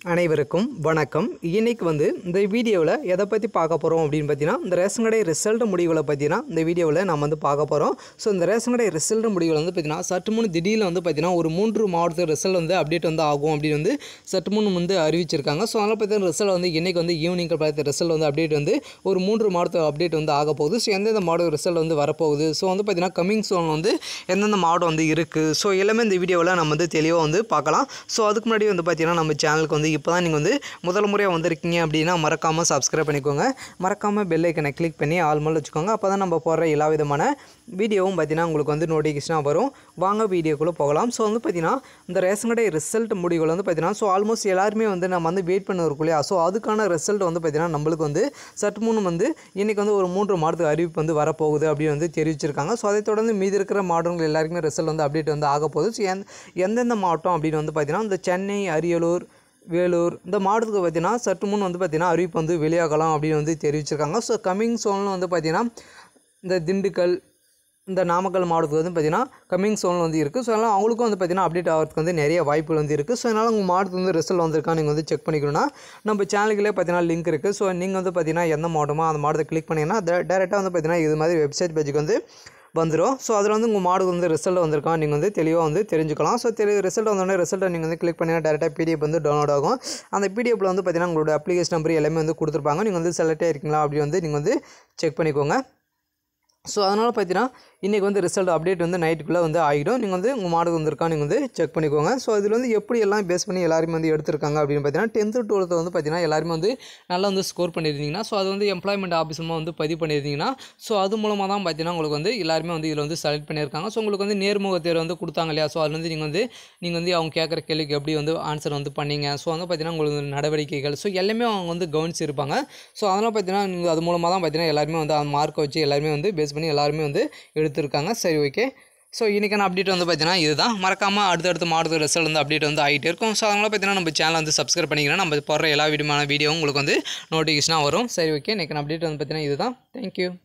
அனைவருக்கும் வணக்கம் இன்னைக்கு வந்து இந்த வீடியோவில் எதை பற்றி பார்க்க போகிறோம் அப்படின்னு பார்த்தீங்கன்னா இந்த ரேஷன் கடை ரிசல்ட் முடிவுகளை பற்றினா இந்த வீடியோவில் நம்ம வந்து பார்க்க போகிறோம் ஸோ இந்த ரேஷன் கடை ரிசல்ட் முடிவுகள் வந்து பார்த்தீங்கன்னா சற்று முன் திடீர்னு வந்து பார்த்தீங்கன்னா ஒரு மூன்று மாவட்டத்து ரிசல்ட் வந்து அப்டேட் வந்து ஆகும் அப்படின்னு வந்து சற்று முன் வந்து அறிவிச்சிருக்காங்க ஸோ அதனால் பார்த்தீங்கன்னா ரிசல்ட் வந்து இன்றைக்கி வந்து ஈவினிங் பார்த்த ரிசல்ட் வந்து அப்டேட் வந்து ஒரு மூன்று மாவட்ட அப்டேட் வந்து ஆக போகுது ஸோ எந்தெந்த மாவட்ட ரிசல்ட் வந்து வரப்போகுது ஸோ வந்து பார்த்தீங்கன்னா கமிங் சோன் வந்து எந்தெந்த மாவட்டம் வந்து இருக்குது ஸோ எல்லாமே இந்த வீடியோவில் நம்ம வந்து தெளிவாக வந்து பார்க்கலாம் ஸோ அதுக்கு முன்னாடி வந்து பார்த்தீங்கன்னா நம்ம சேனலுக்கு வந்து இப்போ தான் நீங்கள் வந்து முதல் முறையாக வந்திருக்கீங்க அப்படின்னா மறக்காமல் சப்ஸ்கிரைப் பண்ணிக்கோங்க மறக்காமல் பெல் ஐக்கனை கிளிக் பண்ணி ஆல் மேல் வச்சுக்கோங்க அப்போ தான் நம்ம போடுற எல்லா விதமான வீடியோவும் பார்த்தீங்கன்னா உங்களுக்கு வந்து நோட்டிஃபிகேஷனாக வரும் வாங்க வீடியோக்குள்ளே போகலாம் ஸோ வந்து பார்த்தீங்கன்னா இந்த ரேஷன் கடை ரிசல்ட் முடிவுகள் வந்து பார்த்தீங்கன்னா ஸோ ஆல்மோஸ்ட் எல்லாருமே வந்து நம்ம வந்து வெயிட் பண்ண இருக்கும் இல்லையா ஸோ அதுக்கான ரிசல்ட் வந்து பார்த்தீங்கன்னா நம்மளுக்கு வந்து சற்று முன் வந்து இன்றைக்கி வந்து ஒரு மூன்று மாதத்துக்கு அறிவிப்பு வந்து வரப்போகுது அப்படின்னு வந்து தெரிவிச்சிருக்காங்க ஸோ அதை தொடர்ந்து மீதி இருக்கிற மாவட்டங்கள் எல்லாருக்குமே ரிசல்ட் வந்து அப்டேட் வந்து ஆக போகுது ஸோ எந்த எந்தெந்த மாவட்டம் அப்படின்னு வந்து பார்த்தீங்கன்னா இந்த சென்னை அரியலூர் வேலூர் இந்த மாவட்டத்துக்கு பார்த்தீங்கன்னா சற்று முன் வந்து பார்த்தீங்கன்னா அறிவிப்பு வந்து வெளியாகலாம் அப்படின்னு வந்து தெரிவிச்சிருக்காங்க ஸோ கம்மிங் சோனில் வந்து பார்த்தீங்கன்னா இந்த திண்டுக்கல் இந்த நாமக்கல் மாவட்டத்துக்கு வந்து பார்த்தீங்கன்னா கம்மிங் சோனில் வந்து இருக்குது ஸோ அதனால் அவங்களுக்கும் வந்து பார்த்தீங்கன்னா அப்டேட் ஆகிறதுக்கு வந்து நிறைய வாய்ப்புகள் வந்து இருக்குது ஸோ அதனால் உங்கள் மாவட்டத்துக்கு வந்து ரிசல்ட் வந்திருக்கா நீங்கள் வந்து செக் பண்ணிக்கணும்னா நம்ம சேனலுக்குள்ளே பார்த்தீங்கன்னா லிங்க் இருக்குது ஸோ நீங்கள் வந்து பார்த்தீங்கன்னா எந்த மாவட்டமோ அந்த மாவட்டத்தை கிளிக் பண்ணிங்கன்னா டேரெக்டாக வந்து பார்த்தீங்கன்னா இது மாதிரி வெப்சைட் பேஜுக்கு வந்து வந்துடும் ஸோ அதில் வந்து உங்கள் மாடுக்கு வந்து ரிசல்ட் வந்திருக்கான் நீங்கள் வந்து தெளிவாக வந்து தெரிஞ்சுக்கலாம் ஸோ தெரி ரிசல்ட் வந்தோடனே ரிசல்ட்டை நீங்கள் வந்து கிளிக் பண்ணிங்கன்னா டேரெக்டாக பிடிஎஃப் வந்து டவுன்லோட் ஆகும் அந்த பிடிஎஃப்ல வந்து பார்த்தீங்கன்னா உங்களோட அப்ளிகேஷன் நம்பர் எல்லாமே வந்து கொடுத்துருப்பாங்க நீங்கள் வந்து செலக்ட் ஆகிருக்கீங்களா அப்படி வந்து நீங்கள் வந்து செக் பண்ணிக்கோங்க ஸோ அதனால் பார்த்தீங்கன்னா இன்றைக்கி வந்து ரிசல்ட் அப்டேட் வந்து நைட்டுக்குள்ளே வந்து ஆகிடும் நீங்கள் வந்து உங்கள் மாடு வந்திருக்கா நீங்கள் வந்து செக் பண்ணிக்கோங்க ஸோ இதில் வந்து எப்படி எல்லாம் பேஸ் பண்ணி எல்லாருமே வந்து எடுத்திருக்காங்க அப்படின்னு பார்த்தீங்கன்னா டென்த்து டுவெல்த்து வந்து பார்த்தீங்கன்னா எல்லாருமே வந்து நல்லா வந்து ஸ்கோர் பண்ணியிருந்தீங்கன்னா ஸோ அது வந்து எம்ப்ளாய்மெண்ட் ஆஃபீஸமாக வந்து பதிவு பண்ணியிருந்தீங்கன்னா ஸோ அது மூலமாக தான் பார்த்தீங்கன்னா உங்களுக்கு வந்து எல்லாருமே வந்து இதில் வந்து செலக்ட் பண்ணியிருக்காங்க ஸோ உங்களுக்கு வந்து நேர்முக தேர்வு வந்து கொடுத்தாங்க இல்லையா ஸோ அதில் வந்து நீங்கள் வந்து நீங்கள் வந்து அவங்க கேட்குற கேள்விக்கு எப்படி வந்து ஆன்சர் வந்து பண்ணீங்க ஸோ வந்து பார்த்தீங்கன்னா உங்களுக்கு வந்து நடவடிக்கைகள் ஸோ எல்லாமே அவங்க வந்து கவனிச்சிருப்பாங்க ஸோ அதனால் பார்த்தீங்கன்னா நீங்கள் அது மூலமாக தான் பார்த்தீங்கன்னா எல்லாருமே வந்து அந்த மார்க்கை வச்சு எல்லாருமே வந்து பேஸ் பண்ணி எல்லாருமே வந்து எடுத்திருக்காங்க சரி ஓகே ஸோ இன்றைக்கான அப்டேட் வந்து பார்த்தீங்கன்னா இதுதான் மறக்காமல் அடுத்தடுத்த மாடல் ரிசல்ட் வந்து அப்டேட் வந்து ஆகிட்டே இருக்கும் ஸோ அதனால் பார்த்தீங்கன்னா நம்ம சேனல் வந்து சப்ஸ்கிரைப் பண்ணிங்கன்னா நம்ம போடுற எல்லா விதமான வீடியோவும் உங்களுக்கு வந்து நோட்டிஃபிகேஷனாக வரும் சரி ஓகே இன்றைக்கான அப்டேட் வந்து பார்த்தீங்கன்னா இதுதான் தேங்க்யூ